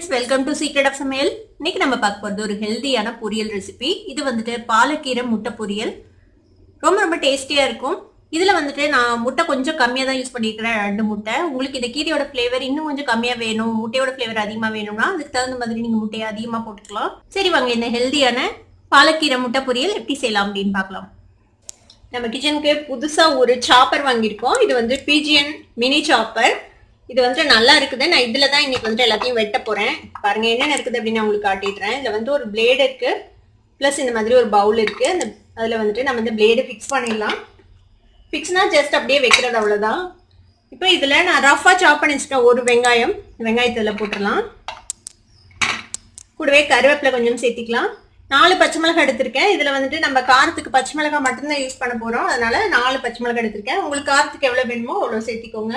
welcome to secret of சமையல் இன்னைக்கு நம்ம பார்க்க போறது ஒரு ஹெல்தியான பொரியல் ரெசிபி இது வந்துட்டு பாலக்கீரை முட்டை பொரியல் ரொம்ப ரொம்ப டேஸ்டியா இருக்கும் இதுல வந்துட்டு நான் முட்டை கொஞ்சம் கம்மியா தான் யூஸ் பண்ணிருக்கிறேன் ரெண்டு முட்டை உங்களுக்கு இந்த கீரையோட ஃபிளேவர் இன்னும் கொஞ்சம் கம்மியா வேணும் முட்டையோட ஃபிளேவர் அதிகமா வேணும்னா அதுக்கு தகுந்த மாதிரி நீங்க முட்டையை அதிகமா போட்டுக்கலாம் சரி வாங்க இந்த ஹெல்தியான பாலக்கீரை முட்டை பொரியல் எப்படி செய்யலாம் அப்படின்னு பார்க்கலாம் நம்ம கிச்சனுக்கு புதுசா ஒரு சாப்பர் வாங்கியிருக்கோம் இது வந்து பிஜிஎன் மினி சாப்பர் இது வந்து நல்லா இருக்குது நான் இதுல தான் இன்னைக்கு வந்துட்டு எல்லாத்தையும் வெட்ட போறேன் பாருங்க என்னென்ன இருக்குது அப்படின்னு நான் உங்களுக்கு காட்டிடுறேன் இதுல வந்து ஒரு பிளேடு இருக்கு ப்ளஸ் இந்த மாதிரி ஒரு பவுல் இருக்கு அந்த அதுல வந்துட்டு நம்ம இந்த பிளேடு ஃபிக்ஸ் பண்ணிடலாம் ஃபிக்ஸ்னா ஜஸ்ட் அப்படியே வைக்கிறது அவ்வளவுதான் இப்போ இதுல நான் ரஃபா சாப் பண்ணி வச்சுட்டேன் ஒரு வெங்காயம் வெங்காயத்தை இதுல போட்டுடலாம் கூடவே கருவேப்பிலை கொஞ்சம் சேர்த்திக்கலாம் நாலு பச்சை மிளகாய் எடுத்திருக்கேன் இதுல வந்துட்டு நம்ம காரத்துக்கு பச்சை மிளகாய் மட்டும்தான் யூஸ் பண்ண போறோம் அதனால நாலு பச்சை மிளகாய் எடுத்திருக்கேன் உங்களுக்கு காரத்துக்கு எவ்வளவு வேணுமோ அவ்வளவு சேர்த்திக்கோங்க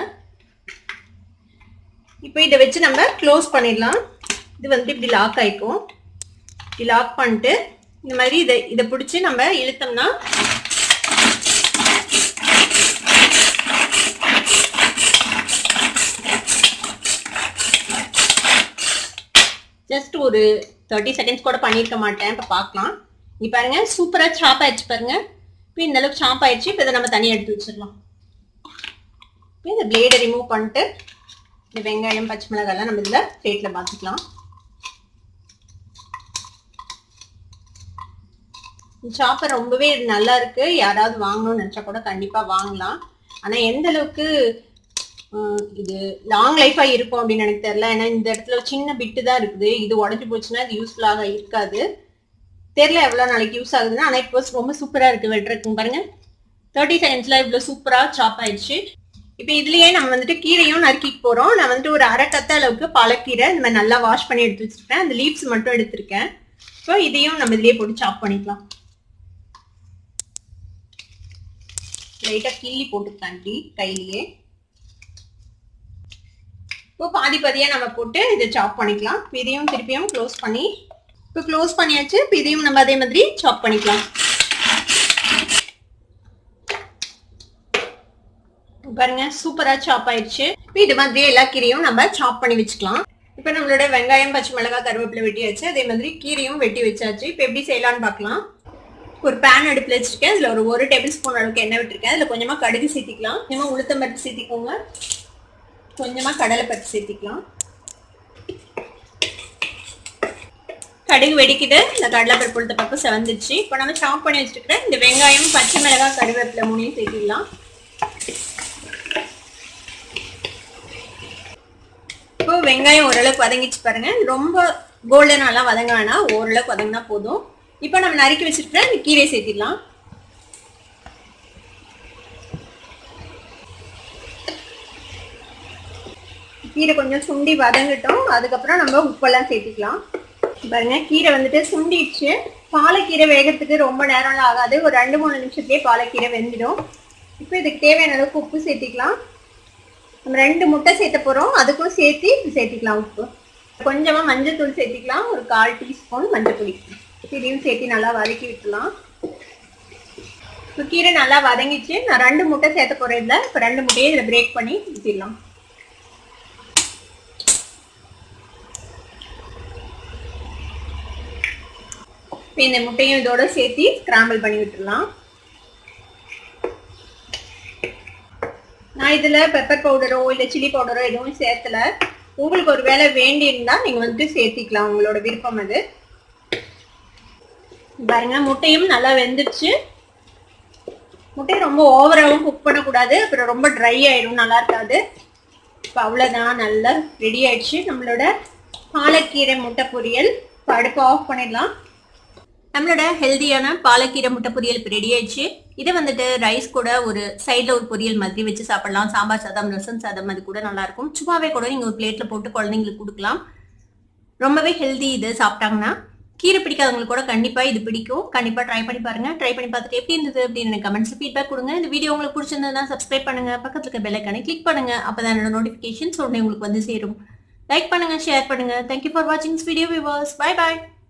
இப்போ இதை வச்சு நம்ம க்ளோஸ் பண்ணிடலாம் இது வந்துட்டு இப்படி லாக் ஆயிக்கும் இப்படி லாக் பண்ணிட்டு இந்த மாதிரி இதை இதை பிடிச்சி நம்ம இழுத்தோம்னா ஜஸ்ட் ஒரு தேர்ட்டி செகண்ட்ஸ் கூட பண்ணியிருக்க மாட்டேன் இப்போ பார்க்கலாம் நீ பாருங்க சூப்பராக சாப் ஆயிடுச்சு பாருங்க இப்போ இந்த அளவுக்கு சாப் ஆயிடுச்சு இப்போ இதை நம்ம தனியாக எடுத்து வச்சிடலாம் இப்போ இந்த பிளேடை ரிமூவ் பண்ணிட்டு இந்த வெங்காயம் பச்சை மிளகாய்லாம் நம்ம இதில் பிளேட்டில் பார்த்துக்கலாம் சாப்பர் ரொம்பவே நல்லா இருக்கு யாராவது வாங்கணும்னு நினச்சா கூட கண்டிப்பாக வாங்கலாம் ஆனால் எந்த அளவுக்கு இது லாங் லைஃபா இருக்கும் அப்படின்னு எனக்கு தெரியல ஏன்னா இந்த இடத்துல சின்ன பிட்டு தான் இருக்குது இது உடஞ்சி போச்சுன்னா இது யூஸ்ஃபுல்லாக இருக்காது தெரியல எவ்வளோ நாளைக்கு யூஸ் ஆகுதுன்னா ஆனால் இப்போ ரொம்ப சூப்பராக இருக்கு வெட்டுறதுக்கு பாருங்க தேர்ட்டி செகண்ட்ஸ்ல இவ்வளோ சூப்பராக சாப் ஆயிடுச்சு இப்போ இதுலயே நம்ம வந்துட்டு கீரையும் நறுக்கிட்டு போறோம் நான் வந்துட்டு ஒரு அரை கத்த அளவுக்கு பாலக்கீரை இந்த மாதிரி நல்லா வாஷ் பண்ணி எடுத்து வச்சிருக்கேன் அந்த லீவ்ஸ் மட்டும் எடுத்திருக்கேன் ஸோ இதையும் நம்ம இதுலயே போட்டு சாப் பண்ணிக்கலாம் லைட்டாக கிள்ளி போட்டுக்கலாம் இப்படி கையிலேயே இப்போ பாதி பாதியா நம்ம போட்டு இதை சாப் பண்ணிக்கலாம் இதையும் திருப்பியும் க்ளோஸ் பண்ணி இப்போ க்ளோஸ் பண்ணியாச்சு இப்போ இதையும் நம்ம அதே மாதிரி சாப் பண்ணிக்கலாம் பாருங்க சூப்பரா சாப் ஆயிடுச்சு இப்போ இது மாதிரி எல்லா கீரையும் நம்ம சாப் பண்ணி வச்சுக்கலாம் இப்போ நம்மளோட வெங்காயம் பச்சை மிளகாய் கருவேப்பிலை வெட்டியாச்சு அதே மாதிரி கீரையும் வெட்டி வச்சாச்சு இப்போ எப்படி செய்யலாம்னு பார்க்கலாம் ஒரு பேன் அடுப்பில் வச்சிருக்கேன் அதில் ஒரு ஒரு டேபிள் ஸ்பூன் அளவுக்கு எண்ணெய் விட்டுருக்கேன் அதில் கொஞ்சமாக கடுகு சேர்த்திக்கலாம் கொஞ்சமாக உளுத்தம் பருப்பு சேர்த்திக்கோங்க கொஞ்சமாக கடலை பருப்பு சேர்த்திக்கலாம் கடுகு வெடிக்குது இந்த கடலை பருப்பு உளுத்த பருப்பு செவந்துச்சு இப்போ நம்ம சாப் பண்ணி வச்சுருக்கிற இந்த வெங்காயம் பச்சை மிளகாய் கருவேப்பிலை மூணையும் சேர்த்திக்கலாம் இப்போ வெங்காயம் ஓரளவுக்கு வதங்கிச்சு பாருங்க ரொம்ப கோல்டனாலாம் வதங்க வேணாம் ஓரளவுக்கு வதங்கினா போதும் இப்போ நம்ம நறுக்கி வச்சிருக்கிற இந்த கீரையை சேர்த்திடலாம் கீரை கொஞ்சம் சுண்டி வதங்கட்டும் அதுக்கப்புறம் நம்ம உப்பெல்லாம் சேர்த்துக்கலாம் பாருங்க கீரை வந்துட்டு சுண்டிடுச்சு பாலக்கீரை வேகிறதுக்கு ரொம்ப நேரம்லாம் ஆகாது ஒரு ரெண்டு மூணு நிமிஷத்துலேயே பாலக்கீரை வெந்துடும் இப்போ இதுக்கு தேவையான அளவுக்கு உப்பு சேர்த்திக்கலாம் நம்ம ரெண்டு முட்டை சேர்த்த போகிறோம் அதுக்கும் சேர்த்து சேர்த்திக்கலாம் உப்பு கொஞ்சமாக மஞ்சள் தூள் சேர்த்திக்கலாம் ஒரு கால் டீஸ்பூன் மஞ்சள் பொடி இதையும் சேர்த்து நல்லா வதக்கி விட்டுலாம் இப்போ கீரை நல்லா வதங்கிச்சு நான் ரெண்டு முட்டை சேர்த்த போகிறேன் இதில் இப்போ ரெண்டு முட்டையை இதில் பிரேக் பண்ணி ஊற்றிடலாம் இப்போ இந்த முட்டையும் இதோட சேர்த்து ஸ்கிராம்பிள் பண்ணி விட்டுடலாம் நான் இதில் பெப்பர் பவுடரோ இல்லை சில்லி பவுடரோ எதுவும் சேர்த்தல உங்களுக்கு ஒரு வேலை வேண்டி இருந்தா நீங்கள் வந்துட்டு சேர்த்திக்கலாம் உங்களோட விருப்பம் அது பாருங்க முட்டையும் நல்லா வெந்துருச்சு முட்டையை ரொம்ப ஓவராகவும் குக் பண்ணக்கூடாது அப்புறம் ரொம்ப ட்ரை ஆயிடும் நல்லா இருக்காது இப்போ அவ்வளோதான் நல்லா ரெடி ஆயிடுச்சு நம்மளோட பாலக்கீரை முட்டை பொரியல் இப்போ அடுப்பு ஆஃப் பண்ணிடலாம் நம்மளோட ஹெல்தியான பாலக்கீரை முட்டை பொரியல் இப்போ ரெடி ஆயிடுச்சு இதை வந்துட்டு ரைஸ் கூட ஒரு சைடில் ஒரு பொரியல் மாதிரி வச்சு சாப்பிடலாம் சாம்பார் சாதம் ரசம் சாதம் அது கூட நல்லா இருக்கும் சும்மாவே கூட நீங்கள் ஒரு பிளேட்டில் போட்டு குழந்தைங்களுக்கு கொடுக்கலாம் ரொம்பவே ஹெல்தி இது சாப்பிட்டாங்கன்னா கீரை பிடிக்காதவங்களுக்கு கூட கண்டிப்பாக இது பிடிக்கும் கண்டிப்பாக ட்ரை பண்ணி பாருங்க ட்ரை பண்ணி பார்த்துட்டு எப்படி இருந்தது அப்படின்னு எனக்கு கமெண்ட்ஸ் ஃபீட்பேக் கொடுங்க இந்த வீடியோ உங்களுக்கு பிடிச்சிருந்ததுன்னா சப்ஸ்கிரைப் பண்ணுங்க பக்கத்துல இருக்க பெல் ஐக்கானை கிளிக் பண்ணுங்க அப்பதான் என்னோட நோட்டிஃபிகேஷன்ஸ் உடனே உங்களுக்கு வந்து சேரும் லைக் பண்ணுங்க ஷேர் பண்ணுங்க தேங்க்யூ ஃபார் வாட்சிங் வீடியோ விவர்ஸ் பை பாய்